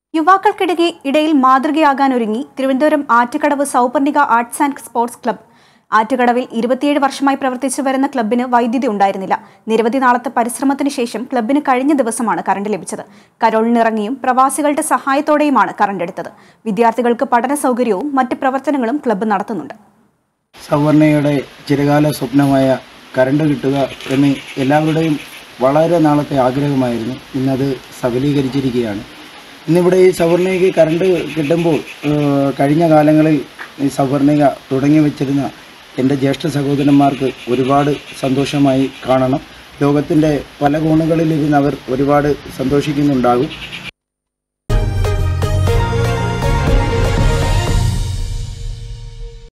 യുവാക്കൾക്കിടയിൽ ഇടയിൽ മാതൃകയാകാൻ ഒരുങ്ങി Thiruvananthapuram Attukadavu Souparnika arts and sports club ആറ്റുകടവിൽ ഇരുപത്തിയേഴ് വർഷമായി പ്രവർത്തിച്ചു വരുന്ന ക്ലബ്ബിന് വൈദ്യുതി ഉണ്ടായിരുന്നില്ല നിരവധി നാളത്തെ പരിശ്രമത്തിന് ശേഷം ക്ലബ്ബിന് കഴിഞ്ഞ ദിവസമാണ് കറണ്ട് ലഭിച്ചത് കരോളിനിറങ്ങിയും പ്രവാസികളുടെ സഹായത്തോടെയുമാണ് കറണ്ട് എടുത്തത് വിദ്യാർത്ഥികൾക്ക് പഠന സൗകര്യവും മറ്റ് പ്രവർത്തനങ്ങളും ക്ലബ്ബ് നടത്തുന്നുണ്ട് സവർണയുടെ ചിരകാല സ്വപ്നമായ കരണ്ട് കിട്ടുക എന്ന് എല്ലാവരുടെയും വളരെ നാളത്തെ ആഗ്രഹമായിരുന്നു ഇന്നത് സഫലീകരിച്ചിരിക്കുകയാണ് ഇന്നിവിടെ ഈ സവർണികയ്ക്ക് കരണ്ട് കിട്ടുമ്പോൾ ഏഹ്, കഴിഞ്ഞ കാലങ്ങളിൽ ഈ സവർണിക തുടങ്ങി വെച്ചിരുന്ന എൻ്റെ ജ്യേഷ്ഠ സഹോദരന്മാർക്ക് ഒരുപാട് സന്തോഷമായി കാണണം ലോകത്തിൻ്റെ പല കോണുകളിലിരുന്ന് അവർ ഒരുപാട് സന്തോഷിക്കുന്നുണ്ടാകും